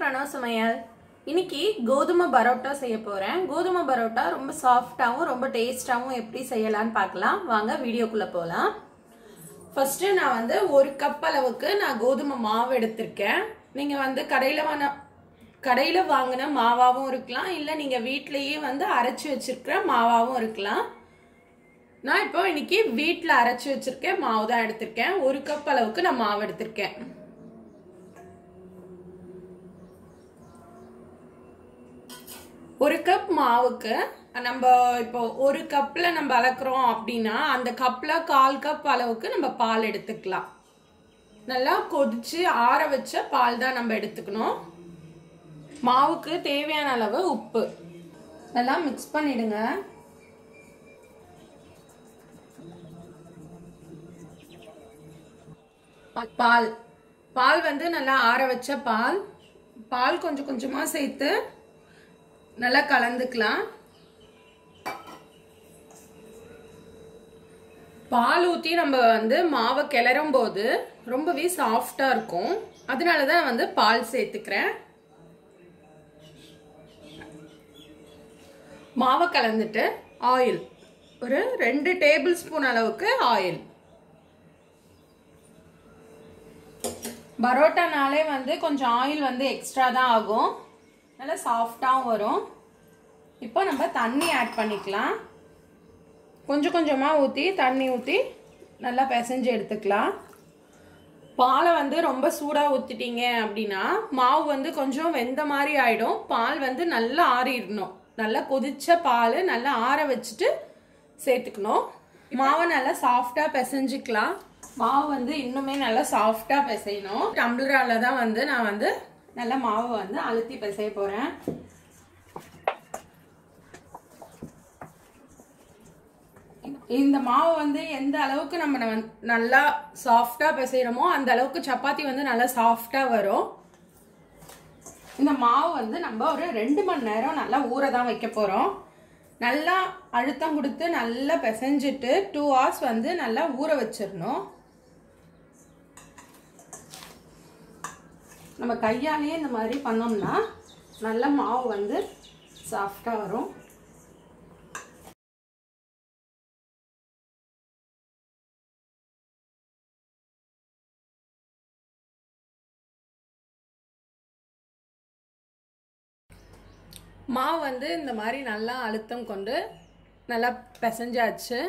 பிரணவ சமையல் இன்னைக்கு கோதுமை பரோட்டா செய்ய போறேன் கோதுமை பரோட்டா ரொம்ப சாஃப்டாகவும் ரொம்ப டேஸ்டாகவும் எப்படி செய்யலாம்னு பார்க்கலாம் வாங்க வீடியோக்குள்ள போகலாம் ஃபர்ஸ்ட் நான் வந்து ஒரு கப் அளவுக்கு நான் கோதுமை மாவு எடுத்திருக்கேன் நீங்க வந்து கடையில வாங்க கடையில வாங்கின மாவாவும் இருக்கலாம் இல்லை நீங்க வீட்லயே வந்து அரைச்சி வச்சிருக்கிற மாவாவும் இருக்கலாம் நான் இப்போ இன்னைக்கு வீட்டில் அரைச்சி வச்சிருக்கேன் மாவு தான் எடுத்திருக்கேன் ஒரு கப் அளவுக்கு நான் மாவு எடுத்திருக்கேன் ஒரு கப் மாவுக்கு நம்ம இப்போ ஒரு கப்ல நம்ம அளக்குறோம் அப்படின்னா அந்த கப்ல கால் கப் அளவுக்கு நம்ம பால் எடுத்துக்கலாம் நல்லா கொதிச்சு ஆற வச்ச பால் தான் நம்ம எடுத்துக்கணும் மாவுக்கு தேவையான அளவு உப்பு நல்லா மிக்ஸ் பண்ணிடுங்க பால் பால் வந்து நல்லா ஆற வச்ச பால் பால் கொஞ்சம் கொஞ்சமா சேர்த்து நல்லா கலந்துக்கலாம் பால் ஊற்றி நம்ம வந்து மாவை கிளறும் போது ரொம்பவே சாஃப்டாக இருக்கும் அதனால தான் வந்து பால் சேர்த்துக்கிறேன் மாவை கலந்துட்டு ஆயில் ஒரு ரெண்டு டேபிள் ஸ்பூன் அளவுக்கு ஆயில் பரோட்டானாலே வந்து கொஞ்சம் ஆயில் வந்து எக்ஸ்ட்ரா தான் ஆகும் நல்லா சாஃப்டாகவும் வரும் இப்போ நம்ம தண்ணி ஆட் பண்ணிக்கலாம் கொஞ்சம் கொஞ்சமாக ஊற்றி தண்ணி ஊற்றி நல்லா பிசைஞ்சு எடுத்துக்கலாம் பாலை வந்து ரொம்ப சூடாக ஊற்றிட்டீங்க அப்படின்னா மாவு வந்து கொஞ்சம் வெந்த மாதிரி ஆகிடும் பால் வந்து நல்லா ஆறிடணும் நல்லா கொதிச்ச பால் நல்லா ஆற வச்சுட்டு சேர்த்துக்கணும் மாவை நல்லா சாஃப்டாக பிசைஞ்சிக்கலாம் மாவு வந்து இன்னுமே நல்லா சாஃப்டாக பிசையணும் டம்ளரால தான் வந்து நான் வந்து நல்லா மாவை வந்து அழுத்தி பிசைய போகிறேன் இந்த மாவு வந்து எந்த அளவுக்கு நம்ம நல்லா சாஃப்டாக பிசைகிறோமோ அந்த அளவுக்கு சப்பாத்தி வந்து நல்லா சாஃப்டாக வரும் இந்த மாவு வந்து நம்ம ஒரு ரெண்டு மணி நேரம் நல்லா ஊற தான் வைக்க போகிறோம் நல்லா அழுத்தம் கொடுத்து நல்லா பிசைஞ்சிட்டு டூ ஹவர்ஸ் வந்து நல்லா ஊற வச்சிடணும் நம்ம கையாலேயே இந்த மாதிரி பண்ணோம்னா நல்ல மாவு வந்து சாஃப்டாக வரும் மாவு வந்து இந்த மாதிரி நல்லா அழுத்தம் கொண்டு நல்லா பிசைஞ்சாச்சு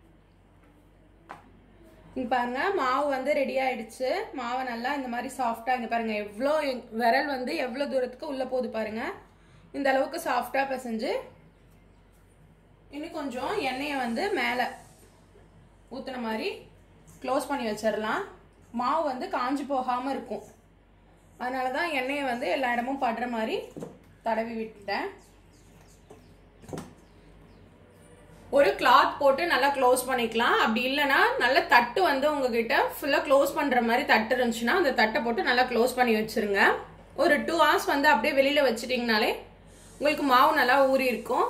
இங்க பாருங்க மாவு வந்து ரெடி ஆயிடுச்சு மாவை நல்லா இந்த மாதிரி சாஃப்டா இங்க பாருங்க எவ்வளோ விரல் வந்து எவ்வளோ தூரத்துக்கு உள்ள போகுது பாருங்க இந்த அளவுக்கு சாஃப்டா பிசைஞ்சு இன்னும் கொஞ்சம் எண்ணெயை வந்து மேலே ஊத்துன மாதிரி க்ளோஸ் பண்ணி வச்சிடலாம் மாவு வந்து காஞ்சி போகாமல் இருக்கும் அதனால தான் எண்ணெயை வந்து எல்லா இடமும் படுற மாதிரி தடவி விட்டுட்டேன் ஒரு கிளாத் போட்டு நல்லா க்ளோஸ் பண்ணிக்கலாம் அப்படி இல்லைன்னா நல்ல தட்டு வந்து உங்ககிட்ட ஃபுல்லாக க்ளோஸ் பண்ணுற மாதிரி தட்டு இருந்துச்சுன்னா அந்த தட்டை போட்டு நல்லா க்ளோஸ் பண்ணி வச்சுருங்க ஒரு டூ ஹவர்ஸ் வந்து அப்படியே வெளியில் வச்சிட்டிங்கனாலே உங்களுக்கு மாவு நல்லா ஊறி இருக்கும்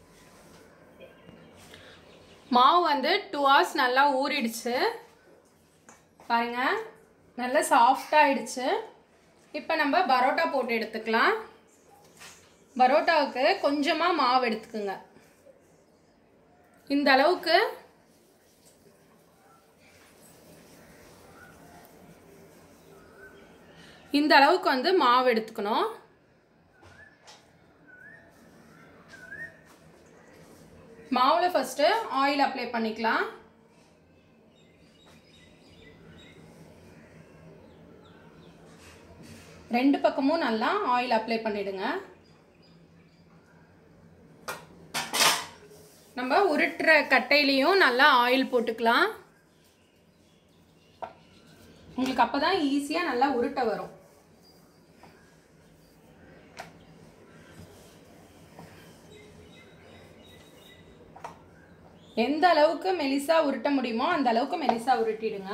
மாவு வந்து டூ ஹவர்ஸ் நல்லா ஊறிடுச்சு பாருங்க நல்லா சாஃப்டாகிடுச்சு இப்போ நம்ம பரோட்டா போட்டு எடுத்துக்கலாம் பரோட்டாவுக்கு கொஞ்சமாக மாவு எடுத்துக்குங்க இந்த அளவுக்கு இந்த அளவுக்கு வந்து மாவு எடுத்துக்கணும் மாவில் ஃபஸ்ட்டு ஆயில் அப்ளை பண்ணிக்கலாம் ரெண்டு பக்கமும் நல்லா ஆயில் அப்ளை பண்ணிடுங்க நம்ம உருட்டுற கட்டையிலையும் நல்லா ஆயில் போட்டுக்கலாம் உங்களுக்கு அப்போ தான் ஈஸியாக நல்லா உருட்ட வரும் எந்த அளவுக்கு மெலிசா உருட்ட முடியுமோ அந்த அளவுக்கு மெலிசா உருட்டிடுங்க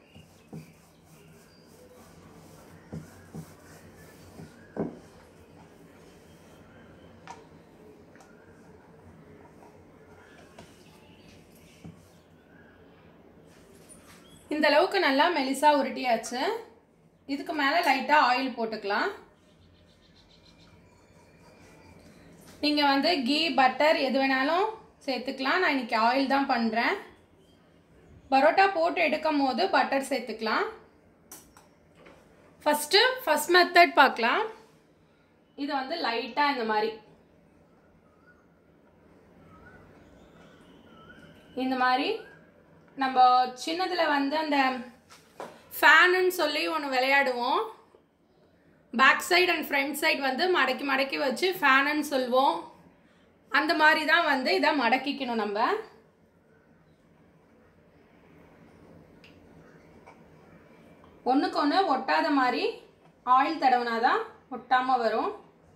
இந்த அளவுக்கு நல்லா மெலிசா உருட்டியாச்சு இதுக்கு மேலே லைட்டாக ஆயில் போட்டுக்கலாம் நீங்கள் வந்து கீ பட்டர் எது வேணாலும் சேர்த்துக்கலாம் நான் இன்னைக்கு ஆயில் தான் பண்ணுறேன் பரோட்டா போட்டு எடுக்கும் போது பட்டர் சேர்த்துக்கலாம் ஃபஸ்ட்டு ஃபஸ்ட் மெத்தட் பார்க்கலாம் இது வந்து லைட்டாக இந்த மாதிரி இந்த மாதிரி நம்ம சின்னதில் வந்து அந்த ஃபேனுன்னு சொல்லி ஒன்று விளையாடுவோம் back side and front side வந்து மடக்கி மடக்கி வச்சு ஃபேனுன்னு சொல்லுவோம் அந்த மாதிரி தான் வந்து இதை மடக்கிக்கணும் நம்ம ஒன்றுக்கு ஒன்று ஒட்டாத மாதிரி ஆயில் தடவுனாதான் ஒட்டாமல் வரும்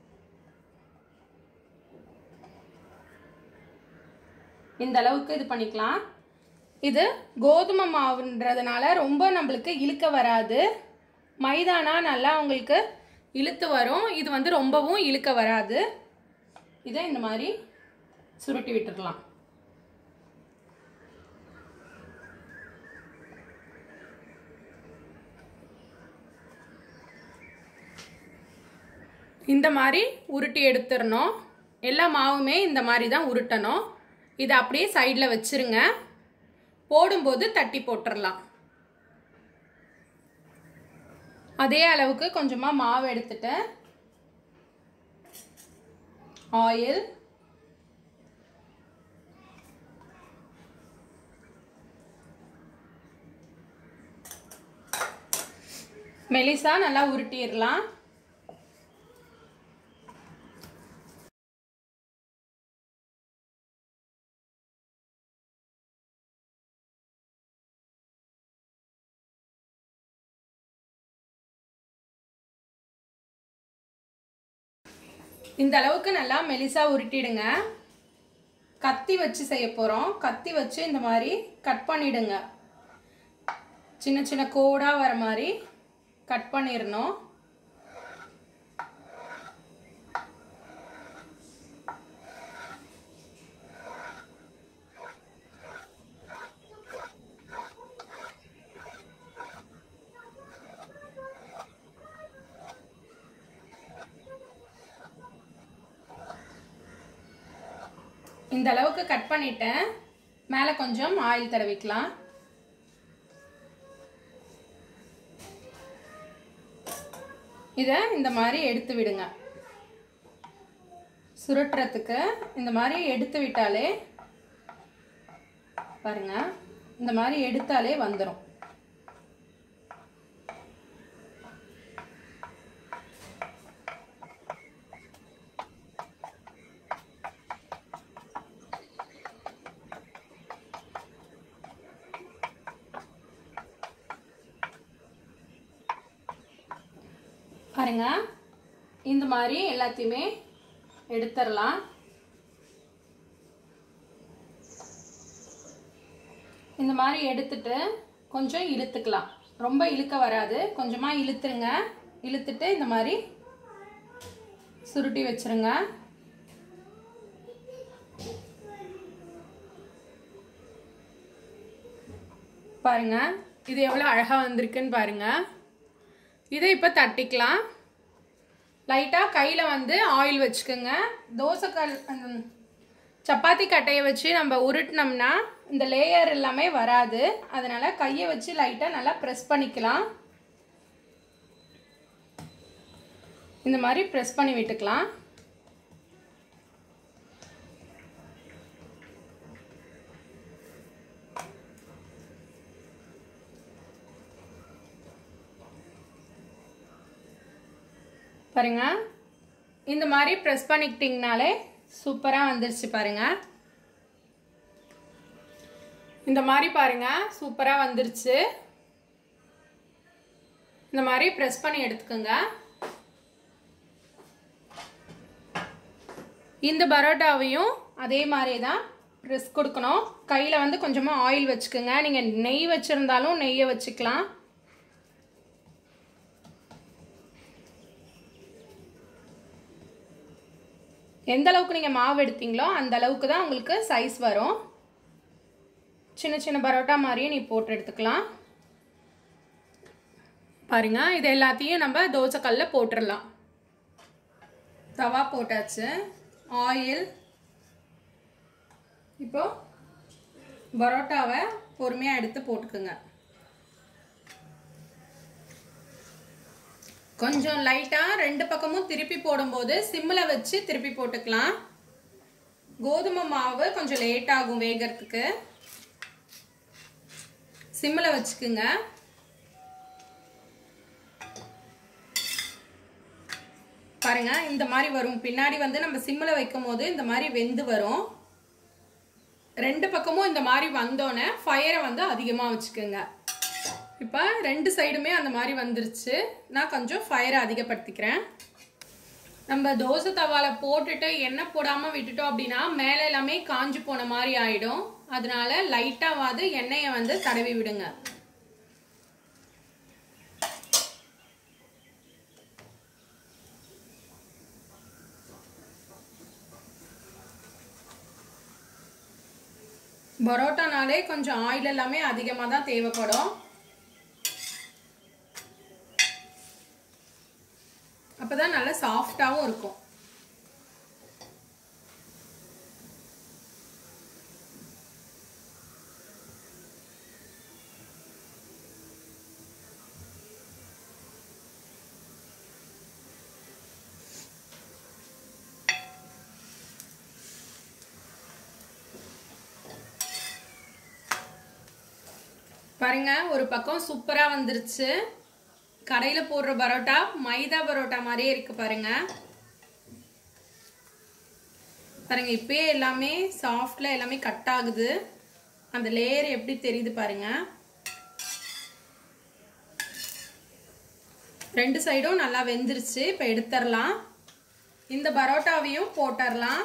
இந்த அளவுக்கு இது பண்ணிக்கலாம் இது கோதுமை மாவுன்றதுனால ரொம்ப நம்மளுக்கு இழுக்க வராது மைதானா நல்லா உங்களுக்கு இழுத்து வரும் இது வந்து ரொம்பவும் இழுக்க வராது இதை இந்த மாதிரி சுருட்டி விட்டுடலாம் இந்த மாதிரி உருட்டி எடுத்துடணும் எல்லா மாவுமே இந்த மாதிரி தான் உருட்டணும் இதை அப்படியே சைடில் வச்சுருங்க போடும்போது தட்டி போட்டுடலாம் அதே அளவுக்கு கொஞ்சமாக மாவு எடுத்துட்டு ஆயில் மெலிசா நல்லா உருட்டிடலாம் இந்த அளவுக்கு நல்லா மெலிசா உருட்டிடுங்க கத்தி வச்சு செய்ய போகிறோம் கத்தி வச்சு இந்த மாதிரி கட் பண்ணிடுங்க சின்ன சின்ன கோடாக வர மாதிரி கட் பண்ணிடணும் இந்த அளவுக்கு கட் பண்ணிட்டேன் மேலே கொஞ்சம் ஆயில் தடவிக்கலாம் இதை இந்த மாதிரி எடுத்து விடுங்க சுருட்டுறதுக்கு இந்த மாதிரி எடுத்து விட்டாலே பாருங்க இந்த மாதிரி எடுத்தாலே வந்துடும் பாருங்க இந்த மாதிரி எல்லாத்தையுமே எடுத்துடலாம் இந்த மாதிரி எடுத்துட்டு கொஞ்சம் இழுத்துக்கலாம் ரொம்ப இழுக்க வராது கொஞ்சமாக இழுத்துருங்க இழுத்துட்டு இந்த மாதிரி சுருட்டி வச்சிருங்க பாருங்க இது எவ்வளோ அழகாக வந்திருக்குன்னு பாருங்க இதை இப்போ தட்டிக்கலாம் லைட்டாக கையில் வந்து ஆயில் வச்சுக்கோங்க தோசைக்கல் அந்த சப்பாத்தி கட்டையை வச்சு நம்ம உருட்டினோம்னா இந்த லேயர் எல்லாமே வராது அதனால் கையை வச்சு லைட்டாக நல்லா ப்ரெஸ் பண்ணிக்கலாம் இந்த மாதிரி ப்ரெஸ் பண்ணி விட்டுக்கலாம் பாருங்க இந்த மாதிரி ப்ரெஸ் பண்ணிக்கிட்டிங்கனாலே சூப்பராக வந்துருச்சு பாருங்க இந்த மாதிரி பாருங்க சூப்பராக வந்துருச்சு இந்த மாதிரி ப்ரெஸ் பண்ணி எடுத்துக்கோங்க இந்த பரோட்டாவையும் அதே மாதிரி தான் ப்ரெஸ் கொடுக்கணும் கையில் வந்து கொஞ்சமாக ஆயில் வச்சுக்கோங்க நீங்கள் நெய் வச்சுருந்தாலும் நெய்யை வச்சுக்கலாம் எந்த அளவுக்கு நீங்கள் மாவு எடுத்தீங்களோ அந்த அளவுக்கு தான் உங்களுக்கு சைஸ் வரும் சின்ன சின்ன பரோட்டா மாதிரியே நீ போட்டு எடுத்துக்கலாம் பாருங்க இது எல்லாத்தையும் நம்ம தோசைக்கல்ல போட்டுடலாம் தவா போட்டாச்சு ஆயில் இப்போ பரோட்டாவை பொறுமையாக எடுத்து போட்டுக்குங்க கொஞ்சம் லைட்டாக ரெண்டு பக்கமும் திருப்பி போடும்போது சிம்மில் வச்சு திருப்பி போட்டுக்கலாம் கோதுமை மாவு கொஞ்சம் லேட் ஆகும் வேகிறதுக்கு சிம்மில் வச்சுக்குங்க பாருங்க இந்த மாதிரி வரும் பின்னாடி வந்து நம்ம சிம்மில் வைக்கும் போது இந்த மாதிரி வெந்து வரும் ரெண்டு பக்கமும் இந்த மாதிரி வந்தோடனே ஃபயரை வந்து அதிகமாக வச்சுக்கோங்க இப்போ ரெண்டு சைடுமே அந்த மாதிரி வந்துருச்சு நான் கொஞ்சம் ஃபயரை அதிகப்படுத்திக்கிறேன் நம்ம தோசை தவால போட்டுட்டு எண்ணெய் போடாமல் விட்டுட்டோம் அப்படின்னா மேலே எல்லாமே காஞ்சு போன மாதிரி ஆயிடும் அதனால லைட்டாவது எண்ணெயை வந்து தடவி விடுங்க பரோட்டானாலே கொஞ்சம் ஆயில் எல்லாமே அதிகமாக தான் தேவைப்படும் அப்பதான் நல்லா சாஃப்டாகவும் இருக்கும் பாருங்க ஒரு பக்கம் சூப்பரா வந்துருச்சு கடையில போடுற பரோட்டா மைதா பரோட்டா மாதிரியே இருக்கு பாருங்க பாருங்க இப்பயே எல்லாமே சாஃப்ட்ல எல்லாமே கட் ஆகுது அந்த லேயர் எப்படி தெரியுது பாருங்க ரெண்டு சைடும் நல்லா வெந்துருச்சு இப்போ எடுத்துடலாம் இந்த பரோட்டாவையும் போட்டுடலாம்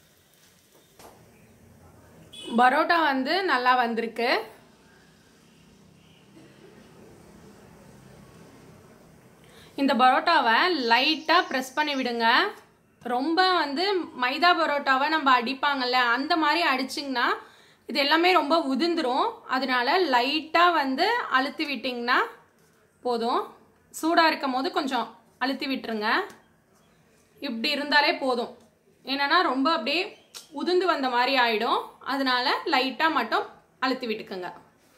பரோட்டா வந்து நல்லா வந்திருக்கு இந்த பரோட்டாவை லைட்டாக ப்ரெஸ் பண்ணி விடுங்க ரொம்ப வந்து மைதா பரோட்டாவை நம்ம அடிப்பாங்கல்ல அந்த மாதிரி அடிச்சிங்கன்னா இது எல்லாமே ரொம்ப உதிர்ந்துரும் அதனால லைட்டாக வந்து அழுத்தி விட்டிங்கன்னா போதும் சூடாக இருக்கும் போது கொஞ்சம் அழுத்தி விட்டுருங்க இப்படி இருந்தாலே போதும் என்னன்னா ரொம்ப அப்படியே உதிர்ந்து வந்த மாதிரி ஆயிடும் அதனால லைட்டாக மட்டும் அழுத்தி விட்டுக்குங்க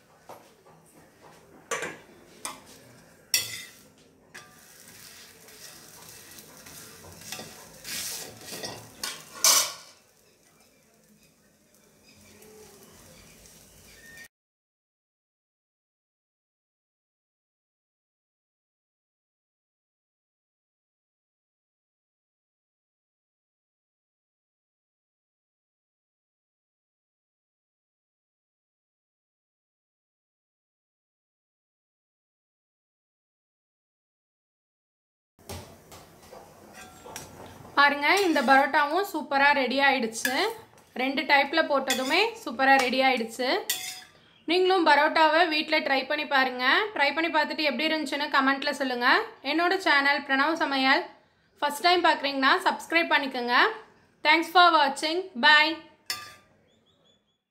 பாருங்க இந்த பரோட்டாவும் சூப்பராக ரெடி ஆயிடுச்சு ரெண்டு டைப்பில் போட்டதுமே சூப்பராக ரெடி ஆயிடுச்சு நீங்களும் பரோட்டாவை வீட்டில் ட்ரை பண்ணி பாருங்கள் ட்ரை பண்ணி பார்த்துட்டு எப்படி இருந்துச்சுன்னு கமெண்ட்டில் சொல்லுங்கள் என்னோட சேனல் பிரணவ் சமையல் ஃபஸ்ட் டைம் பார்க்குறீங்கன்னா சப்ஸ்கிரைப் பண்ணிக்கோங்க தேங்க்ஸ் ஃபார் வாட்சிங் பாய்